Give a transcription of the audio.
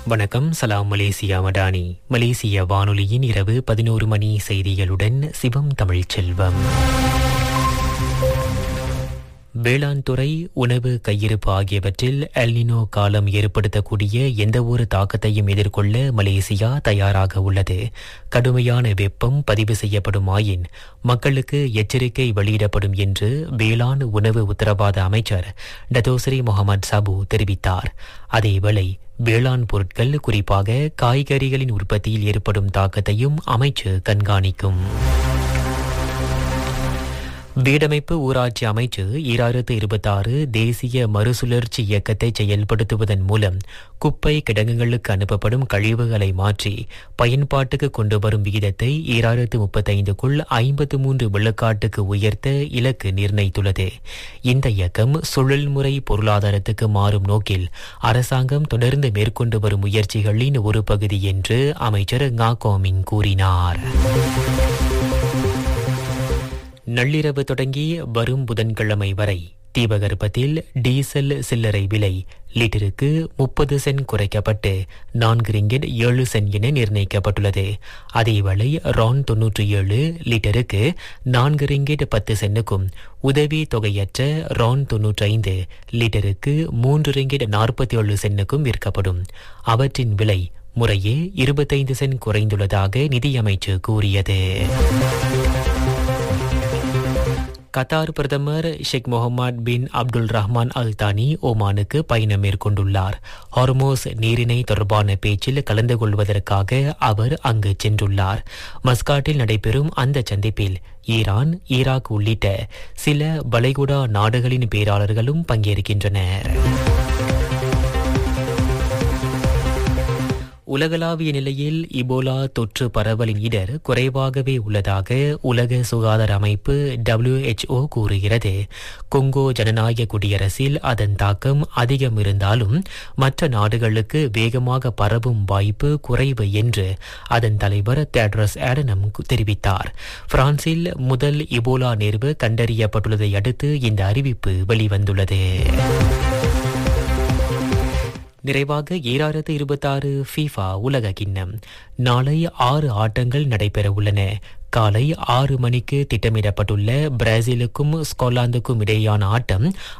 வணக்கம் சலாம் மலேசியா மடானி மலேசிய வானொலியின் இரவு பதினோரு மணி செய்திகளுடன் சிவம் தமிழ்ச் செல்வம் வேளாண் துறை உணவு கையிருப்பு ஆகியவற்றில் எல்னினோ காலம் ஏற்படுத்தக்கூடிய எந்தவொரு தாக்கத்தையும் எதிர்கொள்ள மலேசியா தயாராக உள்ளது கடுமையான வெப்பம் பதிவு செய்யப்படுமாயின் மக்களுக்கு எச்சரிக்கை வெளியிடப்படும் என்று வேளாண் உணவு உத்தரவாத அமைச்சர் டதோஸ்ரீ முகமது சபு தெரிவித்தார் அதேவேளை வேளாண் பொருட்கள் குறிப்பாக காய்கறிகளின் உற்பத்தியில் ஏற்படும் தாக்கத்தையும் அமைச்சு கண்காணிக்கும் வீடமைப்பு ஊராட்சி அமைச்சு ஈராயிரத்து இருபத்தாறு தேசிய மறுசுழற்சி இயக்கத்தை செயல்படுத்துவதன் மூலம் குப்பை கிடங்குகளுக்கு அனுப்பப்படும் கழிவுகளை மாற்றி பயன்பாட்டுக்கு கொண்டு வரும் விகிதத்தை ஈராயிரத்து முப்பத்தைந்துக்குள் ஐம்பத்து மூன்று விழுக்காட்டுக்கு உயர்த்த இலக்கு நிர்ணயித்துள்ளது இந்த இயக்கம் சுழல்முறை பொருளாதாரத்துக்கு மாறும் நோக்கில் அரசாங்கம் தொடர்ந்து மேற்கொண்டு வரும் முயற்சிகளின் ஒரு பகுதி என்று அமைச்சர் ngா கூறினார் நள்ளிரவு தொடங்கி வரும் புதன்கிழமை வரை தீபகற்பத்தில் டீசல் சில்லறை விலை லிட்டருக்கு முப்பது சென்ட் குறைக்கப்பட்டு நான்கு ரிங்கெட் ஏழு சென்ட் என நிர்ணயிக்கப்பட்டுள்ளது அதேவேளை ரான் தொன்னூற்றி ஏழு லிட்டருக்கு நான்கு ரிங்கெட் பத்து சென்னுக்கும் உதவி தொகையற்ற ரான் தொன்னூற்றி ஐந்து லிட்டருக்கு மூன்று ரிங்கெட் நாற்பத்தி ஏழு சென்னுக்கும் விற்கப்படும் அவற்றின் விலை முறையே இருபத்தைந்து சென்ட் குறைந்துள்ளதாக நிதியமைச்சு கூறியது கத்தார் பிரதமர் ஷேக் முகமது பின் அப்துல் ரஹ்மான் அல் தானி ஓமானுக்கு பயணம் மேற்கொண்டுள்ளார் ஹார்மோஸ் நீரிணை தொடர்பான பேச்சில் கலந்து கொள்வதற்காக அவர் அங்கு சென்றுள்ளார் மஸ்காட்டில் நடைபெறும் அந்த சந்திப்பில் ஈரான் ஈராக் உள்ளிட்ட சில வளைகுடா நாடுகளின் பேராளர்களும் பங்கேற்கின்றனர் உலகளாவிய நிலையில் இபோலா தொற்று பரவலின் இடர் குறைவாகவே உள்ளதாக உலக சுகாதார அமைப்பு டபிள்யூஹெச்ஓ கூறுகிறது கொங்கோ ஜனநாயக குடியரசில் அதன் தாக்கம் அதிகம் இருந்தாலும் மற்ற நாடுகளுக்கு வேகமாக பரவும் வாய்ப்பு குறைவு என்று அதன் தலைவர் தேட்ரஸ் ஆடனம் தெரிவித்தார் பிரான்சில் முதல் இபோலா நேர்வு கண்டறியப்பட்டுள்ளதை அடுத்து இந்த அறிவிப்பு வெளிவந்துள்ளது நிறைவாக ஈராயிரத்து இருபத்தாறு ஃபீஃபா உலக கிண்ணம் நாளை ஆறு ஆட்டங்கள் நடைபெற உள்ளன காலை ஆறு மணிக்கு திட்டமிடப்பட்டுள்ள பிரேசிலுக்கும் ஸ்காட்லாந்துக்கும் இடையேயான ஆட்டம்